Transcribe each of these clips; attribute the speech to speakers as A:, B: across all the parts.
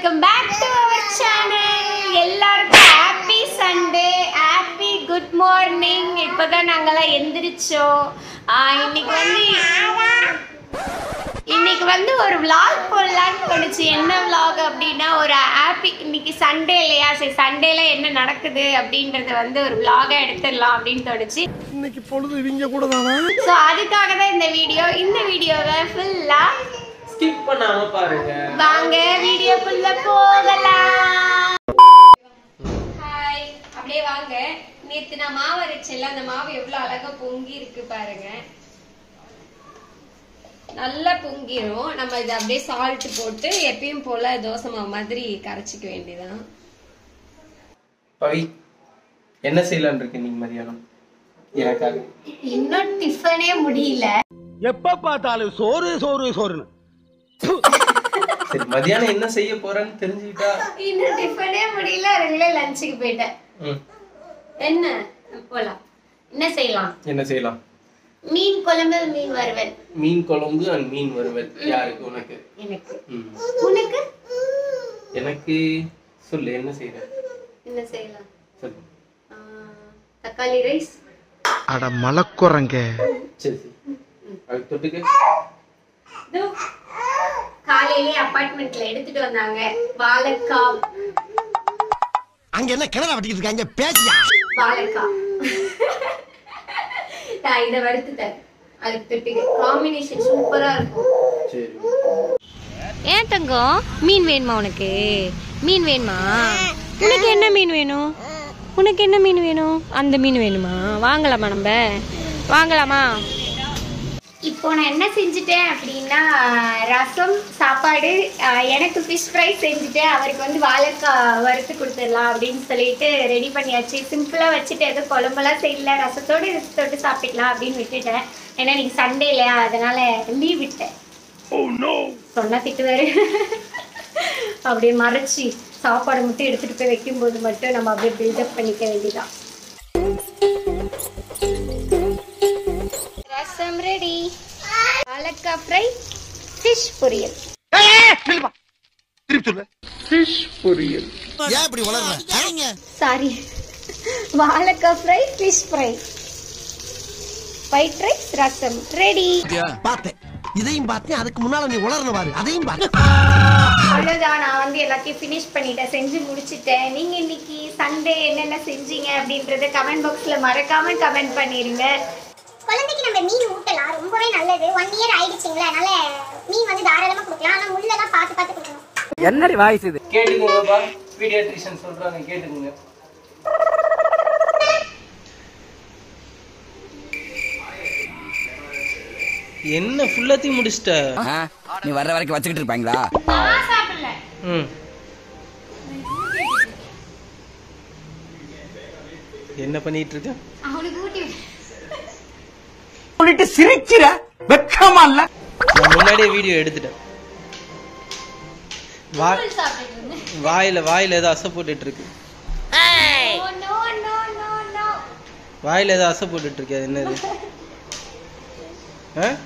A: Welcome back to our channel எல்லாருக்கும் happy Sunday happy good morning இப்போதான் நாங்கெல்லாம் எந்திரிச்சோம் ஆஹ் இன்னைக்கு வந்து இன்னைக்கு வந்து ஒரு vlog போடலான்னு தோணுச்சு என்ன vlog அப்படின்னா ஒரு ஹாப்பி இன்னைக்கு சண்டே இல்லையா சரி சண்டேல என்ன நடக்குது அப்படின்றத வந்து ஒரு vlog-ஆ எடுத்துடலாம் அப்படின்னு தோணுச்சு
B: இன்னைக்கு பொழுது இவங்க கூட தானா
A: ஸோ அதுக்காக தான் இந்த வீடியோ இந்த வீடியோவை ஃபுல்லாக
C: ஸ்கிப் பண்ணாம பாருங்க
A: வாங்க வீடியோக்குள்ள போகலாம் ஹாய் அப்படியே வாங்க நேத்து நான் மாவு அரைச்சல அந்த மாவு எவ்வளவு அழகா பொங்கி இருக்கு பாருங்க நல்லா பொங்கிரும் நம்ம இதை அப்படியே சால்ட் போட்டு எப்பயும் போல தோசை மாவு மாதிரி கரைச்சிக்க வேண்டியதான்
C: பவி என்ன செய்யலாம்னு இருக்கு நீங்க மதியானம் எனக்காக
A: இன்னும் டிஃபனே முடியல
B: எப்ப பார்த்தாலும் சோறு சோறு சோறுன்னு
C: சரி மதியானம் என்ன செய்ய போறேன்னு தெரிஞ்சுக்கிட்டா
A: இன்னும் டிஃபனே முடியல அதுங்களே லஞ்சுக்கு போயிட்டேன்
C: ம்,
A: என்ன போலாம் என்ன செய்யலாம்
C: என்ன செய்யலாம்
A: மீன் குழம்பு மீன் வறுவல்
C: மீன் குழம்பு அண்ட் மீன் வறுவல் யாருக்கு உனக்கு
A: எனக்கு
C: ம்.
A: உனக்கு
C: எனக்கு சொல்லு என்ன செய்யற
A: என்ன செய்யலாம்
C: சொல்லு
A: ஆ, தக்காளி ரைஸ்
B: அட மலக்குறங்க
C: சரி சரி அதுக்கு தொட்டுக்கு
A: இதோ காலையிலே அப்பார்ட்மெண்ட்ல எடுத்துட்டு வந்தாங்க வாழைக்காய்
B: அங்க என்ன கிணறு வட்டிக்கிட்டு இருக்காங்க பேசியா
A: வாழைக்காய் நான் இதை வறுத்து தரேன் அதுக்கு தொட்டுக்கு காம்பினேஷன் சூப்பரா இருக்கும்
C: சரி
D: ஏன் தங்கம் மீன் வேணுமா உனக்கு மீன் வேணுமா உனக்கு என்ன மீன் வேணும் உனக்கு என்ன மீன் வேணும் அந்த மீன் வேணுமா வாங்கலாமா நம்ம வாங்கலாமா
A: இப்போ நான் என்ன செஞ்சுட்டேன் அப்படின்னா ரசம் சாப்பாடு ஆஹ், எனக்கு ஃபிஷ் ஃப்ரை செஞ்சுட்டேன் அவருக்கு வந்து வாழைக்காய் வறுத்து கொடுத்துடலாம் அப்படின்னு சொல்லிட்டு ரெடி பண்ணியாச்சு சிம்பிளாக வச்சுட்டு எதுவும் குழம்பெல்லாம் செய்யல ரசத்தோடு இது தொட்டு சாப்பிடலாம் அப்படின்னு விட்டுட்டேன் ஏன்னா இன்னைக்கு சண்டே இல்லையா அதனால லீவ் விட்டேன் சொன்னா திட்டுவாரு அப்படியே மறைச்சி சாப்பாடு மட்டும் எடுத்துட்டு போய் வைக்கும்போது மட்டும் நம்ம அப்படியே பில்டப் பண்ணிக்க வேண்டியதான் ரசம் ரெடி வாழைக்காய் ஃப்ரை ஃபிஷ் பொரியல்
B: திருப்பி சொல்லு ஏன் இப்படி வளர்ற
A: சாரி வாழைக்காய் fry fish fry white rice ரசம் ரெடி
B: பார்த்தேன் இதையும் பார்த்தேன் அதுக்கு முன்னால நீ உளறணும் பாரு அதையும் பார்த்தேன்
A: அவ்வளோதான் நான் வந்து எல்லாத்தையும் ஃபினிஷ் பண்ணிட்டேன் செஞ்சு முடிச்சிட்டேன் நீங்கள் இன்னைக்கு சண்டே என்னென்ன செஞ்சீங்க அப்படின்றத கமெண்ட் பாக்ஸில் மறக்காம கமெண்ட் பண்ணிடுங்க
E: குழந்தைக்கு நம்ம மீன் ஊட்டலாம் ரொம்பவே நல்லது ஒன் இயர் ஆயிடுச்சுங்களா அதனால மீன் வந்து தாராளமா கொடுக்கலாம் ஆனா முள்ளெல்லாம் பார்த்து பார்த்து கொடுக்கணும்
C: கேட்டுக்கோங்கப்பா பீடியாட்ரிஷியன் சொல்றாங்க கேட்டுக்கோங்க என்ன ஃபுல்லாத்தையும் முடிச்சிட்ட
F: ஆ? நீ வர்ற வரைக்கும் வச்சுக்கிட்டு இருப்பாங்களா
A: நான் சாப்பிடல
C: ம் என்ன பண்ணிட்டு இருக்க
A: அவனுக்கு ஊட்டி விட்டு
B: சொல்லிட்டு சிரிக்கிற வெக்கமா இல்ல
C: நான் முன்னாடியே வீடியோ எடுத்துட்டேன் வா
A: சாப்பிட்டு இருந்தேன்
C: வாயில வாயில ஏதோ அசை போட்டுட்டு இருக்கு
A: no no no no no
C: வாயில ஏதோ அசை போட்டுட்டு இருக்கு அது என்னது ஆ?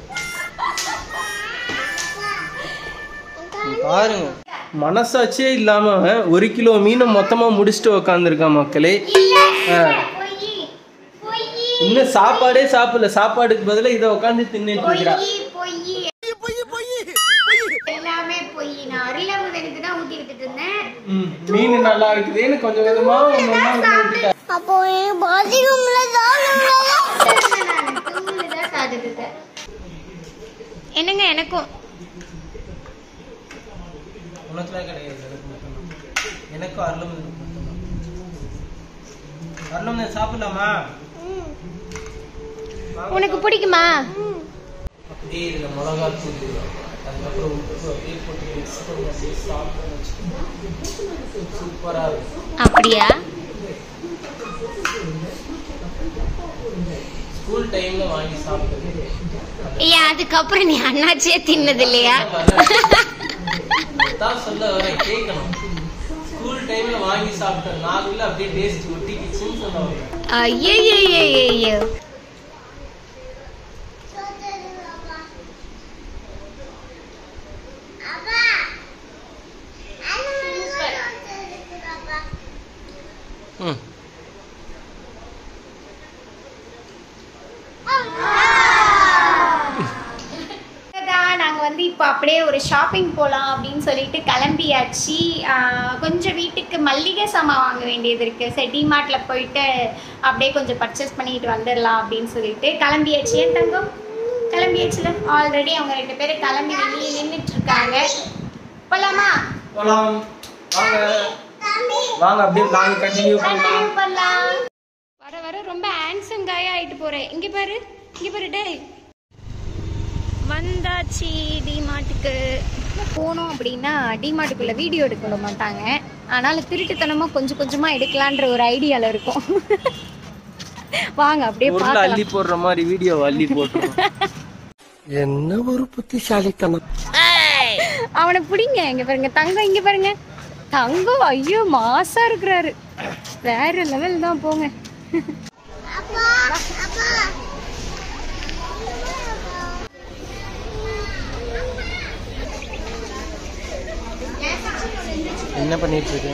C: இங்க பாருங்க மனசாட்சியே இல்லாம ஒரு கிலோ மீனை மொத்தமா முடிச்சுட்டு உக்காந்துருக்கான் மக்களே ஆ.
A: பொய் பொய்
C: இன்னும் சாப்பாடே சாப்பிடல சாப்பாடுக்கு பதிலா இதை உட்காந்து தின்னுட்டு இருக்கிறா
A: பொய் பொய் எல்லாமே பொய் நான் அருளமுதனுக்கு தான் ஊட்டி விட்டுட்டு இருந்தேன்
C: ம், மீன் நல்லா இருக்குதுன்னு கொஞ்சம் கொஞ்சமா ஒண்ணு ஒண்ணா உள்ள விட்டுட்டா.
E: அப்போ பாத்ரூம்ல தான்
A: நான் தூங்குல தான் சாப்பிட்டுட்டு இருந்தேன்.
D: என்னங்க எனக்கும்
C: உனக்குலாம் கிடையாது எனக்கு மட்டும்தான். எனக்கும் அருளமுதனுக்கு மட்டும்தான் அருளமுதன் சாப்பிடலாமா
D: உனக்கு பிடிக்குமா
C: அப்படியே இதுல மிளகா தூள் அதுக்கப்புறம் உப்பு அப்படியே போட்டு மிக்ஸ் பண்ணி அப்படியே சாப்பிட்டோம்னு வச்சுக்கோங்க. சூப்பரா இருக்கும்
D: அப்படியா
C: ஸ்கூல் டைம்ல வாங்கி சாப்பிட்டது
D: ஏன் அதுக்கப்புறம் நீ அண்ணாச்சியே தின்னது இல்லையா
C: தான் சொல்ல வர கேட்கணும் ஸ்கூல் டைம்ல வாங்கி சாப்பிட்டேன் நாக்குல அப்படியே டேஸ்ட் ஒட்டிக்கிச்சுன்னு சொல்ல வரேன்
D: ஐயோ
E: அப்பா
A: அப்படியே ஒரு ஷாப்பிங் போகலாம் அப்படின்னு சொல்லிட்டு கிளம்பியாச்சு ஆஹ் கொஞ்சம் வீட்டுக்கு மல்லிகை சாமான் வாங்க வேண்டியது இருக்குது சரி டிமார்ட்டில் போயிட்டு அப்படியே கொஞ்சம் பர்ச்சேஸ் பண்ணிட்டு வந்துடலாம் அப்படின்னு சொல்லிட்டு கிளம்பியாச்சு ஏன் தங்கம் கிளம்பியாச்சுல ஆல்ரெடி அவங்க ரெண்டு பேரும் கிளம்பி வெளியே நின்றுட்டு இருக்காங்க போலாமா
C: போலாம் வாங்க வாங்க அப்படியே நாங்க கண்டினியூ பண்ணலாம்
A: Continue பண்ணலாம்
D: வர வர ரொம்ப ஹேண்ட்ஸம் காய் ஆயிட்டு போறேன் இங்க பாரு இங்க பாரு டேய் வந்தாச்சு டிமார்ட்டுக்கு
A: போனோம் அப்படின்னா டிமார்ட்டுக்குள்ள வீடியோ எடுக்க விட மாட்டாங்க அதனால திருட்டுத்தனமா கொஞ்சம் கொஞ்சமா எடுக்கலான்ற ஒரு ஐடியால இருக்கும் வாங்க அப்படியே
C: பொருள்
A: பார்க்கலாம்
C: அள்ளி போடுற மாதிரி வீடியோ அள்ளி போட்டுருவோம்
B: என்ன ஒரு புத்திசாலித்தனம்
A: அவனை பிடிங்க இங்க பாருங்க தங்கம் இங்க பாருங்க தங்கம் ஐயோ மாசா இருக்கிறாரு வேற லெவல் தான் போங்க
C: என்ன பண்ணிட்டு இருக்கு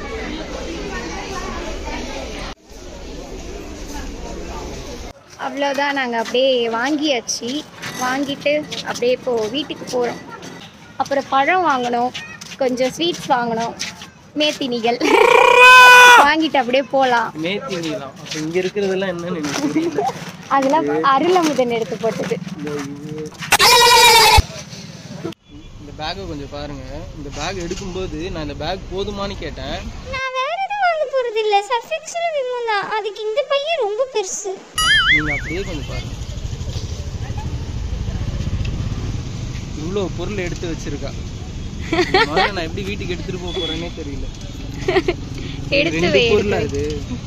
A: அவ்வளோதான் நாங்கள் அப்படியே வாங்கியாச்சு வாங்கிட்டு அப்படியே இப்போ வீட்டுக்கு போகிறோம் அப்புறம் பழம் வாங்கணும் கொஞ்சம் ஸ்வீட்ஸ் வாங்கணும் மேத்தினிகள் வாங்கிட்டு அப்படியே போகலாம்
C: மேத்தி நீலாம் அப்ப இங்க இருக்கிறதெல்லாம் என்னன்னு எனக்கு தெரியல
A: அதெல்லாம் அருளமுதன் எடுத்து போட்டது
C: இந்த இது இந்த பேக்கை கொஞ்சம் பாருங்க இந்த பேக் எடுக்கும்போது நான் இந்த பேக் போதுமான்னு கேட்டேன்
E: நான் வேற எதுவும் வாங்க போறது இல்ல சஃபிக்ஸ்ல விமன் தான் அதுக்கு இந்த பையன் ரொம்ப பெருசு
C: நீங்க அப்படியே கொஞ்சம் பாருங்க இவ்வளோ பொருள் எடுத்து வச்சிருக்கா இந்த மாதிரி நான் எப்படி வீட்டுக்கு எடுத்துட்டு போக போறேனே தெரியல
A: எடுத்து
C: ரெண்டு
A: வை,
C: பொருளா இது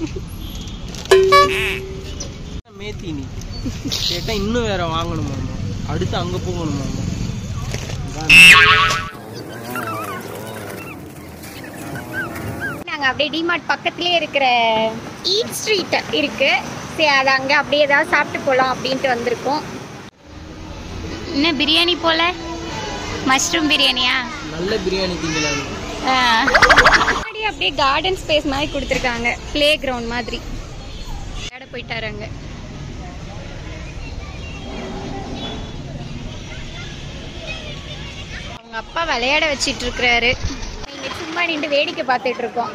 C: மேத்தினி கேட்டா இன்னும் வேற வாங்கணுமாமா அடுத்து அங்க போகணுமாமா
A: நாங்கள் அப்படியே டிமார்ட் பக்கத்துலேயே இருக்கிற ஈட் ஸ்ட்ரீட் இருக்கு சரி அது அங்கே அப்படியே ஏதாவது சாப்பிட்டு போகலாம் அப்படின்ட்டு வந்திருக்கோம் என்ன பிரியாணி போல மஷ்ரூம் பிரியாணியா
C: நல்ல பிரியாணி திங்கலாம்
A: முன்னாடி அப்படியே கார்டன் ஸ்பேஸ் மாதிரி கொடுத்துருக்காங்க ப்ளே கிரவுண்ட் மாதிரி விளையாட போயிட்டாரு அங்க அவங்க அப்பா விளையாட வச்சிட்டு இருக்கிறாரு இங்க சும்மா நின்று வேடிக்கை பார்த்துட்டு இருக்கோம்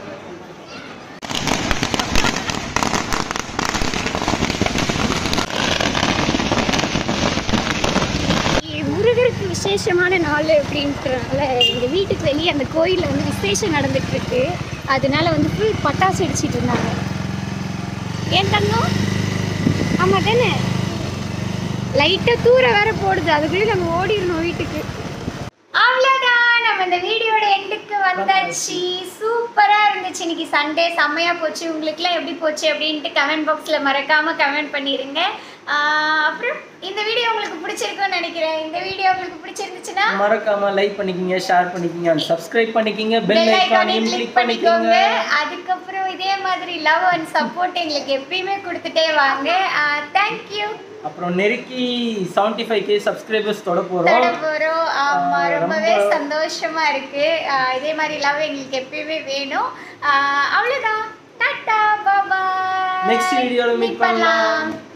A: இ- முருகருக்கு விசேஷமான நாள் அப்படின்றதுனால எங்கள் வீட்டுக்கு வெளியே அந்த கோயிலில் வந்து விசேஷம் நடந்துட்டு இருக்கு அதனால வந்து ஃபுல் பட்டாசு அடிச்சிட்டு இருந்தாங்க ஏன் தங்கம் ஆமாம் தானே லைட்டாக தூர வேற போடுது அதுக்குள்ளேயே நம்ம ஓடிடணும் வீட்டுக்கு அவ்வளோதான் நம்ம இந்த வீடியோட எண்டுக்கு வந்தாச்சு சூப்பராக இருந்துச்சு இன்னைக்கு சண்டே செம்மையாக போச்சு உங்களுக்குலாம் எப்படி போச்சு அப்படின்ட்டு கமெண்ட் பாக்ஸில் மறக்காமல் கமெண்ட் பண்ணிடுங்க ஆஹ் அப்புறம் இந்த வீடியோ உங்களுக்கு பிடிச்சிருக்கும்னு நினைக்கிறேன் இந்த வீடியோ உங்களுக்கு பிடிச்சிருந்துச்சுன்னா
C: மறக்காம லைக் பண்ணிக்கிங்க ஷேர் பண்ணிக்கிங்க and subscribe பண்ணிக்கிங்க பெல்
A: பெல்
C: ஐக்கானையும்
A: ஐக்கானையும்
C: கிளிக்
A: கிளிக் பண்ணிக்கோங்க
C: பண்ணிக்கோங்க
A: அதுக்கப்புறம் இதே மாதிரி லவ் அண்ட் சப்போர்ட் எங்களுக்கு எப்பயுமே கொடுத்துட்டே வாங்க தேங்க்யூ
C: அப்புறம் நெருக்கி 75k ஃபைவ் கே சப்ஸ்கிரைபர்ஸ் தொட போறோம்
A: தொட போறோம் ஆமா
C: ஆஹ்
A: ரொம்பவே
C: ரொம்ப-
A: சந்தோஷமா இருக்கு ஆஹ் இதே மாதிரி லவ் எங்களுக்கு எப்பயுமே வேணும் ஆஹ் அவ்வளவுதான் டாட்டா பாபா
C: Next video ல meet பண்ணலாம்.